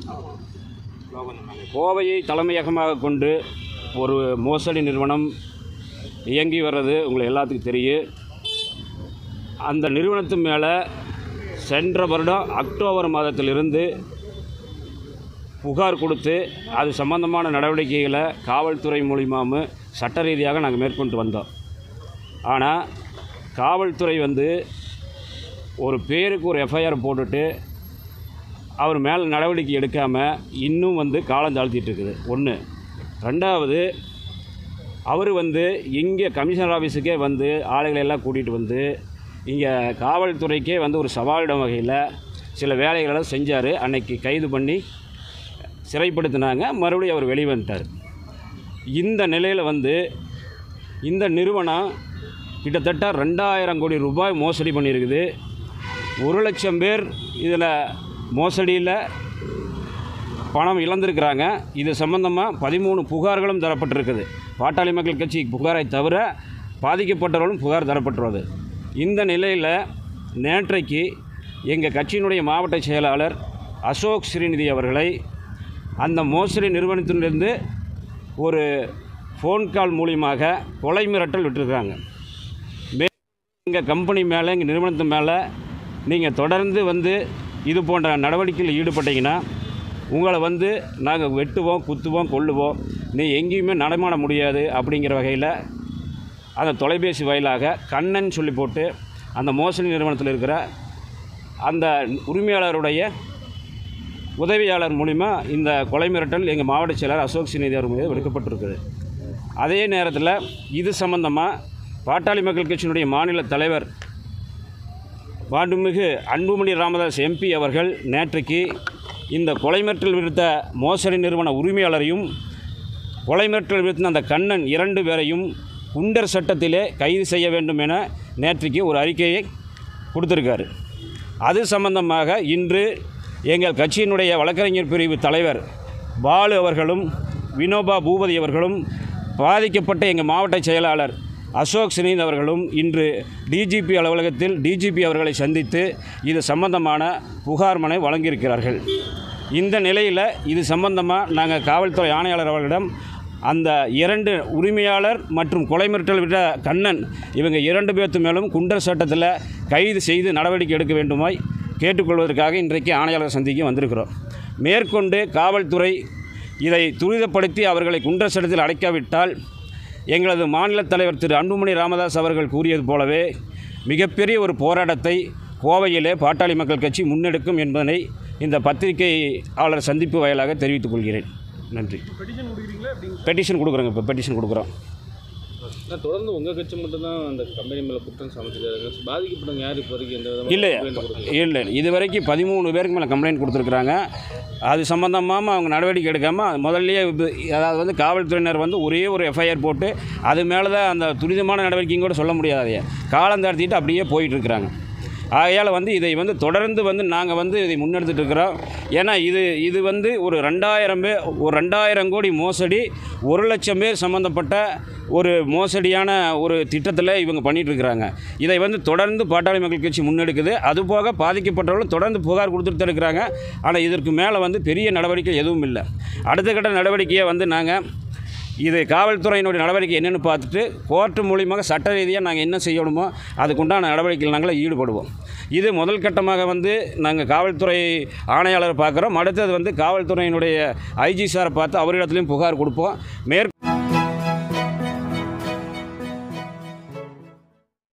கோவையை தலைமையகமாக கொண்டு ஒரு மோசடி நிறுவனம் இயங்கி வர்றது உங்களுக்கு எல்லாத்துக்கும் தெரியும் அந்த நிறுவனத்து மேலே சென்ற வருடம் அக்டோபர் மாதத்திலிருந்து புகார் கொடுத்து அது சம்பந்தமான நடவடிக்கைகளை காவல்துறை மூலியமாகவும் சட்ட ரீதியாக நாங்கள் மேற்கொண்டு வந்தோம் ஆனால் காவல்துறை வந்து ஒரு பேருக்கு ஒரு எஃப்ஐஆர் போட்டுட்டு அவர் மேலே நடவடிக்கை எடுக்காமல் இன்னும் வந்து காலம் தாழ்த்திட்டு இருக்குது ஒன்று ரெண்டாவது அவர் வந்து இங்கே கமிஷனர் ஆஃபீஸுக்கே வந்து ஆளுகளை எல்லாம் கூட்டிகிட்டு வந்து இங்கே காவல்துறைக்கே வந்து ஒரு சவாலிடும் வகையில் சில வேலைகளை செஞ்சார் அன்னைக்கு கைது பண்ணி சிறைப்படுத்தினாங்க மறுபடியும் அவர் வெளியே வந்துட்டார் இந்த நிலையில் வந்து இந்த நிறுவனம் கிட்டத்தட்ட ரெண்டாயிரம் கோடி ரூபாய் மோசடி பண்ணியிருக்குது ஒரு லட்சம் பேர் இதில் மோசடியில் பணம் இழந்திருக்கிறாங்க இது சம்பந்தமாக பதிமூணு புகார்களும் தரப்பட்டிருக்குது பாட்டாளி மக்கள் கட்சி புகாரை தவிர பாதிக்கப்பட்டவர்களும் புகார் தரப்பட்டுள்ளது இந்த நிலையில் நேற்றைக்கு எங்கள் கட்சியினுடைய மாவட்ட செயலாளர் அசோக் ஸ்ரீநிதி அவர்களை அந்த மோசடி நிறுவனத்திலிருந்து ஒரு ஃபோன் கால் மூலியமாக கொலை மிரட்டல் விட்டுருக்காங்க மே எங்கள் கம்பெனி மேலே எங்கள் நிறுவனத்து மேலே நீங்கள் தொடர்ந்து வந்து இது போன்ற நடவடிக்கையில் ஈடுபட்டீங்கன்னா உங்களை வந்து நாங்கள் வெட்டுவோம் குத்துவோம் கொல்லுவோம் நீ எங்கேயுமே நடமாட முடியாது அப்படிங்கிற வகையில் அந்த தொலைபேசி வாயிலாக கண்ணன் சொல்லி போட்டு அந்த மோசடி நிறுவனத்தில் இருக்கிற அந்த உரிமையாளருடைய உதவியாளர் மூலிமா இந்த கொலை மிரட்டல் எங்கள் மாவட்ட செயலர் அசோக் சிநேதி அவர் மீது விடுக்கப்பட்டிருக்குது அதே நேரத்தில் இது சம்பந்தமாக பாட்டாளி மக்கள் கட்சியினுடைய மாநில தலைவர் மாண்புமிகு அன்புமணி ராமதாஸ் எம்பி அவர்கள் நேற்றைக்கு இந்த கொலை மிரட்டல் விடுத்த மோசடி நிறுவன உரிமையாளரையும் கொலை மிரட்டல் விடுத்த அந்த கண்ணன் இரண்டு பேரையும் குண்டர் சட்டத்திலே கைது செய்ய வேண்டும் என நேற்றைக்கு ஒரு அறிக்கையை கொடுத்துருக்காரு அது சம்பந்தமாக இன்று எங்கள் கட்சியினுடைய வழக்கறிஞர் பிரிவு தலைவர் பாலு அவர்களும் வினோபா பூபதி அவர்களும் பாதிக்கப்பட்ட எங்கள் மாவட்ட செயலாளர் அசோக் சினீத் அவர்களும் இன்று டிஜிபி அலுவலகத்தில் டிஜிபி அவர்களை சந்தித்து இது சம்பந்தமான புகார் மனை வழங்கியிருக்கிறார்கள் இந்த நிலையில் இது சம்பந்தமாக நாங்கள் காவல்துறை ஆணையாளர் அவர்களிடம் அந்த இரண்டு உரிமையாளர் மற்றும் கொலை மிரட்டல் விட்ட கண்ணன் இவங்க இரண்டு பேர்த்து மேலும் குண்டர் சட்டத்தில் கைது செய்து நடவடிக்கை எடுக்க வேண்டுமாய் கேட்டுக்கொள்வதற்காக இன்றைக்கு ஆணையாளர் சந்திக்க வந்திருக்கிறோம் மேற்கொண்டு காவல்துறை இதை துரிதப்படுத்தி அவர்களை குண்டர் சட்டத்தில் அடைக்காவிட்டால் எங்களது மாநில தலைவர் திரு அன்புமணி ராமதாஸ் அவர்கள் கூறியது போலவே மிகப்பெரிய ஒரு போராட்டத்தை கோவையிலே பாட்டாளி மக்கள் கட்சி முன்னெடுக்கும் என்பதனை இந்த பத்திரிகையாளர் சந்திப்பு வாயிலாக தெரிவித்துக் கொள்கிறேன் நன்றி பெட்டிஷன் கொடுக்குறீங்களா எப்படிங்க பெட்டிஷன் கொடுக்குறோங்க இப்போ பெட்டிஷன் கொடுக்குறோம் நான் தொடர்ந்து உங்கள் கட்சி மட்டும்தான் அந்த கம்பெனி மேலே குற்றம் சமைச்சிருக்காங்க பாதிக்கப்பட்டவங்க யார் இப்போ வரைக்கும் எந்த விதமான இல்லை complaint கொடுக்கல? இல்லை இது வரைக்கும் பதிமூணு பேருக்கு மேலே கம்ப்ளைண்ட் கொடுத்துருக்குறாங்க அது சம்மந்தமாக அவங்க நடவடிக்கை எடுக்காமல் முதல்லயே இது- அதாவது வந்து காவல்துறையினர் வந்து ஒரே ஒரு எஃப்ஐஆர் போட்டு அது மேலே தான் அந்த துரிதமான நடவடிக்கையும் கூட சொல்ல முடியாது காலம் தாழ்த்திட்டு அப்படியே போயிட்டு இருக்கிறாங்க ஆகையால் வந்து இதை வந்து தொடர்ந்து வந்து நாங்கள் வந்து இதை முன்னெடுத்துட்டு இருக்கிறோம் ஏன்னா இது இது வந்து ஒரு ரெண்டாயிரம் பேர் ஒரு ரெண்டாயிரம் கோடி மோசடி ஒரு லட்சம் பேர் சம்மந்தப்பட்ட ஒரு மோசடியான ஒரு திட்டத்தில் இவங்க பண்ணிட்டு இருக்கிறாங்க இதை வந்து தொடர்ந்து பாட்டாளி மக்கள் கட்சி முன்னெடுக்குது அதுபோக பாதிக்கப்பட்டவர்களும் தொடர்ந்து புகார் கொடுத்துட்டு தான் இருக்கிறாங்க ஆனால் இதற்கு மேலே வந்து பெரிய நடவடிக்கை எதுவும் இல்லை அடுத்த கட்ட நடவடிக்கையை வந்து நாங்கள் இது காவல்துறையினுடைய நடவடிக்கை என்னென்னு பார்த்துட்டு கோர்ட்டு மூலியமாக சட்ட ரீதியாக நாங்கள் என்ன செய்யணுமோ அதுக்குண்டான நடவடிக்கையில் நாங்கள் ஈடுபடுவோம் இது முதல் கட்டமாக வந்து நாங்கள் காவல்துறை ஆணையாளரை பார்க்குறோம் அடுத்தது வந்து காவல்துறையினுடைய ஐஜி சாரை பார்த்து அவரிடத்துலையும் புகார் கொடுப்போம் மேற்